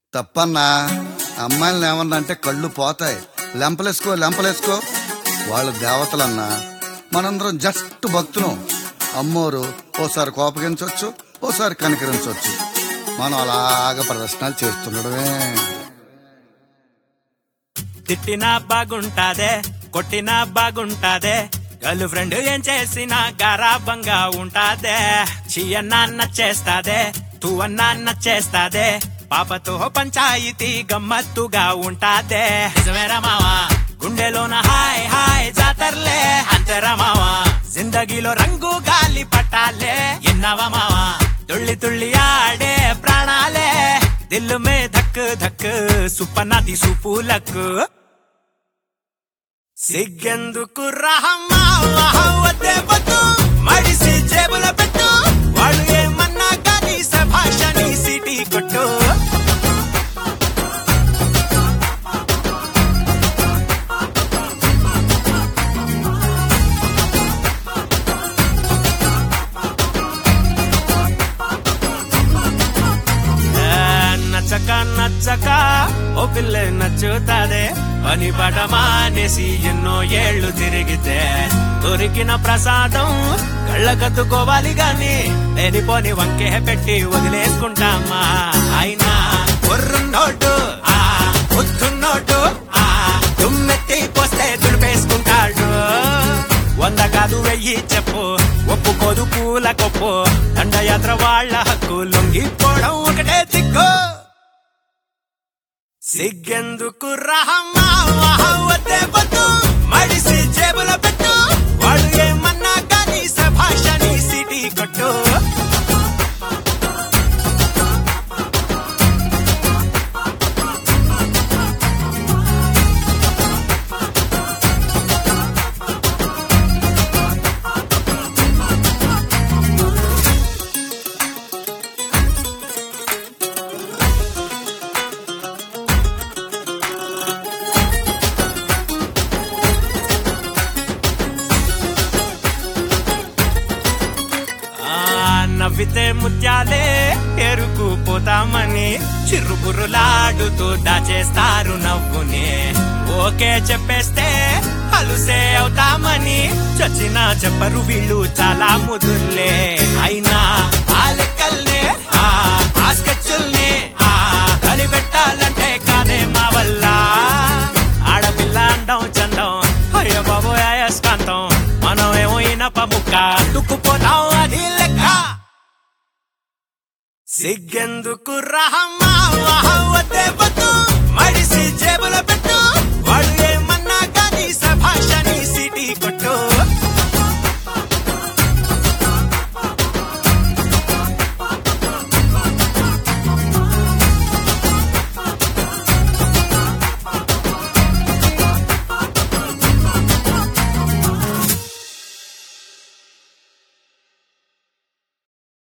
తప్పన్నా అమ్మాయిలను ఏమన్నా అంటే కళ్ళు పోతాయి లెంపలేసుకో లెంపలేసుకో వాళ్ళు దేవతలన్నా మనందరం జస్ట్ భక్తులం అమ్మోరు ఓసారి కోపగించవచ్చు ఓసారి కనికరించవచ్చు మనం అలాగ ప్రదర్శనలు చేస్తుండడమే తిట్టినా బాగుంటాదే కొట్టినా బాగుంటాదే గర్ల్ ఫ్రెండ్ ఏం చేసినా గారాబంగా ఉంటాదే చీయన్నా నచ్చేస్తాదే తూ అన్నా నచ్చేస్తాదే పాపతో పంచాయితీ గమ్మత్తుగా ఉంటాదే నిజమేరా మావా గుండెలోన హాయ్ హాయ్ జాతర్లే అంతేరా మావా జిందగీలో రంగు గాలి పట్టాలే ఎన్నవా మావా తుళ్ళి తుళ్ళి ఆడే ప్రాణాలే దిల్ మే ధక్ ధక్ సుప్పనది సుపులకు సిగ్గెందుకు రహమ్మా వద్దే వద్దు మడిసి జేబుల పెట్టు వాళ్ళు ఏమన్నా కానీ సభాషని సిటీ కొట్టు ఏ, నచ్చక నచ్చక ఓ పిల్ల నచ్చుతాదే పని పట మానేసి ఎన్నో ఏళ్ళు తిరిగితే దొరికిన ప్రసాదం కళ్ళకత్తుకోవాలి గాని లేనిపోని వంకే పెట్టి వదిలేసుకుంటామా అయినా నోటు ఆ నోటు ఆ దుమ్మెత్తి పోస్తే దుడిపేసుకుంటాడు వంద కాదు వెయ్యి చెప్పు ఒప్పుకోదు పూల కొప్పు దండయాత్ర వాళ్ళ హక్కు లొంగిపోవడం ఒకటే దిక్కు సిగ్గెందుకు రహమ్మా వద్దే వద్దు మడిసి జేబుల పెట్టు వాళ్ళు ఏమన్నా కానీ సభాషని సిటీ కొట్టు ఆ నవ్వితే ముత్యాలే ఎరుకుపోతామని చిరుబురులాడుతూ దాచేస్తారు నవ్వుని ఓకే చెప్పేస్తే అలుసే అవుతామని చచ్చినా చెప్పరు వీళ్ళు చాలా ముదుర్లే అయినా ఆ లెక్కల్నే ఆ ఆ స్కెచ్చుల్ని ఆ కలిపెట్టాలంటే కాదే మా వల్ల ఆడపిల్ల అండం చందం అయ్యో బాబు అయస్కాంతం మనం ఏమో ఇనప ముక్క తుక్కుపోతాం అది లెక్క సిగ్గెందుకు రహమ్మా